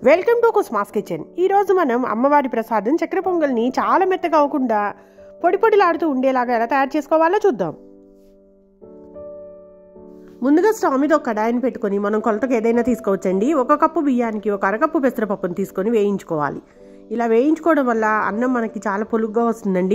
welcome to కుస్మాస్ kitchen ఈరోజు మనం అమ్మవారి ప్రసాదం చక్కెర పొంగల్ని చాలా మెత్తగా అవ్వకుండా పొడి పొడిలాడుతూ ఉండేలాగా ఎలా తయారు చేసుకోవాలో చూద్దాం ముందుగా స్టవ్ మీద ఒక కడాయిని పెట్టుకొని మనం కొలతకు ఏదైనా తీసుకోవచ్చండి ఒక కప్పు బియ్యానికి ఒక అరకప్పు పెసరపప్పును తీసుకొని వేయించుకోవాలి ఇలా వేయించుకోవడం వల్ల అన్నం మనకి చాలా పొలుగ్గా వస్తుందండి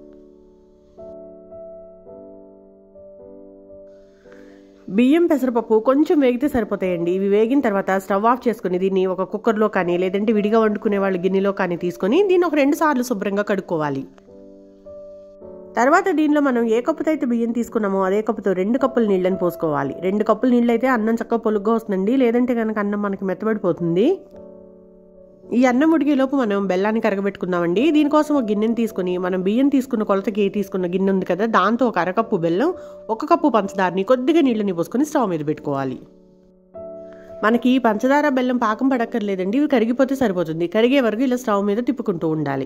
బియ్యం పెసరపప్పు కొంచెం వేగితే సరిపోతాయండి ఇవి వేగిన తర్వాత స్టవ్ ఆఫ్ చేసుకుని దీన్ని ఒక కుక్కర్లో కానీ లేదంటే విడిగా వండుకునే వాళ్ళు గిన్నెలో కానీ తీసుకొని దీన్ని ఒక రెండు సార్లు శుభ్రంగా కడుక్కోవాలి తర్వాత దీనిలో మనం ఏ కప్పుతో అయితే బియ్యం తీసుకున్నామో అదే కప్పుతో రెండు కప్పుల నీళ్ళని పోసుకోవాలి రెండు కప్పుల నీళ్ళు అయితే అన్నం చక్కగా పొలుగ్గా వస్తుందండి లేదంటే కనుక అన్నం మనకి మెత్తబడిపోతుంది ఈ అన్నం ఉడికేలోపు మనం బెల్లాన్ని కరగబెట్టుకుందామండి దీనికోసం ఒక గిన్నెని తీసుకుని మనం బియ్యం తీసుకున్న కొలతకి తీసుకున్న గిన్నె ఉంది కదా దాంతో ఒక అరకప్పు బెల్లం ఒక కప్పు పంచదారని కొద్దిగా నీళ్ళని పోసుకొని స్టవ్ మీద పెట్టుకోవాలి మనకి పంచదార బెల్లం పాకం పడక్కర్లేదండి ఇవి కరిగిపోతే సరిపోతుంది కరిగే వరకు ఇలా స్టవ్ మీద తిప్పుకుంటూ ఉండాలి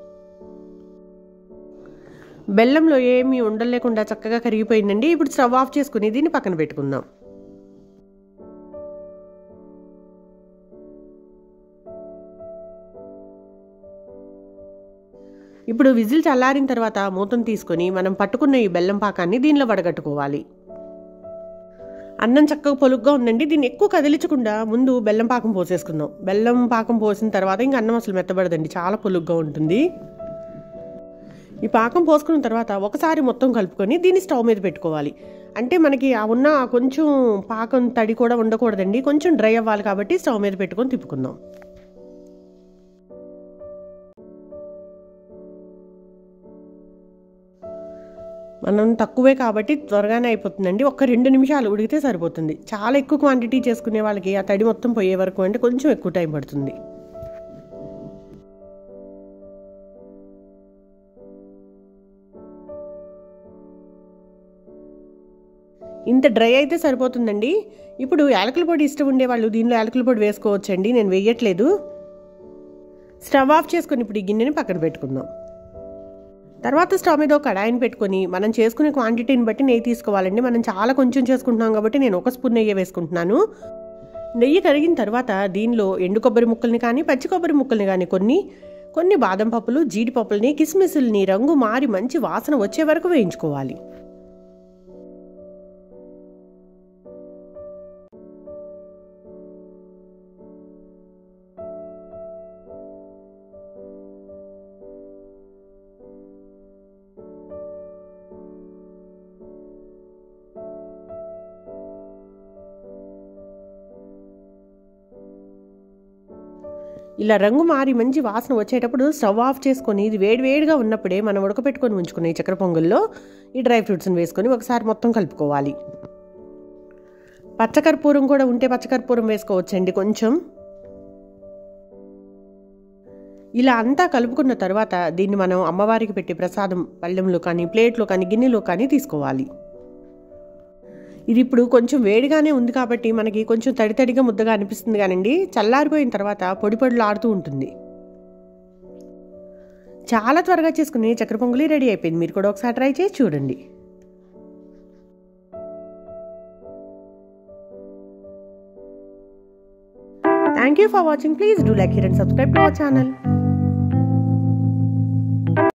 బెల్లంలో ఏమీ ఉండలేకుండా చక్కగా కరిగిపోయిందండి ఇప్పుడు స్టవ్ ఆఫ్ చేసుకుని దీన్ని పక్కన పెట్టుకుందాం ఇప్పుడు విజిల్ చల్లారిన తర్వాత మూతను తీసుకొని మనం పట్టుకున్న ఈ బెల్లం పాకాన్ని దీనిలో వడగట్టుకోవాలి అన్నం చక్కగా పొలుగ్గా ఉందండి దీన్ని ఎక్కువ కదిలించకుండా ముందు బెల్లం పాకం పోసేసుకుందాం బెల్లం పాకం పోసిన తర్వాత ఇంకా అన్నం అసలు మెత్తబడదండి చాలా పొలుగ్గా ఉంటుంది ఈ పాకం పోసుకున్న తర్వాత ఒకసారి మొత్తం కలుపుకొని దీన్ని స్టవ్ మీద పెట్టుకోవాలి అంటే మనకి ఆ ఉన్న కొంచెం పాకం తడి కూడా ఉండకూడదండి కొంచెం డ్రై అవ్వాలి కాబట్టి స్టవ్ మీద పెట్టుకొని తిప్పుకుందాం మనం తక్కువే కాబట్టి త్వరగానే అయిపోతుందండి ఒక రెండు నిమిషాలు ఉడికితే సరిపోతుంది చాలా ఎక్కువ క్వాంటిటీ చేసుకునే వాళ్ళకి ఆ తడి మొత్తం పోయే వరకు అంటే కొంచెం ఎక్కువ టైం పడుతుంది ఇంత డ్రై అయితే సరిపోతుందండి ఇప్పుడు యాలకుల పొడి ఇష్టం ఉండే వాళ్ళు దీనిలో యాలకుల పొడి వేసుకోవచ్చండి నేను వేయట్లేదు స్టవ్ ఆఫ్ చేసుకొని ఇప్పుడు ఈ గిన్నెని పక్కన పెట్టుకుందాం తర్వాత స్టవ్ మీద ఒక కడాయిని పెట్టుకొని మనం చేసుకునే క్వాంటిటీని బట్టి నెయ్యి తీసుకోవాలండి మనం చాలా కొంచెం చేసుకుంటున్నాం కాబట్టి నేను ఒక స్పూన్ నెయ్యి వేసుకుంటున్నాను నెయ్యి కరిగిన తర్వాత దీనిలో ఎండు కొబ్బరి ముక్కల్ని కానీ పచ్చి కొబ్బరి ముక్కల్ని కానీ కొన్ని కొన్ని బాదం పప్పులు జీడిపప్పుల్ని కిస్మిస్ని రంగు మారి మంచి వాసన వచ్చే వరకు వేయించుకోవాలి ఇలా రంగు మారి మంచి వాసన వచ్చేటప్పుడు స్టవ్ ఆఫ్ చేసుకొని ఇది వేడి వేడిగా ఉన్నప్పుడే మనం ఉడకపెట్టుకొని ఉంచుకున్న ఈ చక్కెర పొంగల్లో ఈ డ్రై ఫ్రూట్స్ని వేసుకొని ఒకసారి మొత్తం కలుపుకోవాలి పచ్చకర్పూరం కూడా ఉంటే పచ్చకర్పూరం వేసుకోవచ్చండి కొంచెం ఇలా అంతా కలుపుకున్న తర్వాత దీన్ని మనం అమ్మవారికి పెట్టి ప్రసాదం పళ్ళెంలో కానీ ప్లేట్లో కానీ గిన్నెలో కానీ తీసుకోవాలి ఇది ఇప్పుడు కొంచెం వేడిగానే ఉంది కాబట్టి మనకి కొంచెం తడి తడిగా ముద్దగా అనిపిస్తుంది కానండి చల్లారిపోయిన తర్వాత పొడి పొడిలు ఆడుతూ ఉంటుంది చాలా త్వరగా చేసుకుని చక్కెర పొంగలి రెడీ అయిపోయింది మీరు కూడా ఒకసారి ట్రై చేసి చూడండి thank you for watching please do like here and subscribe to our channel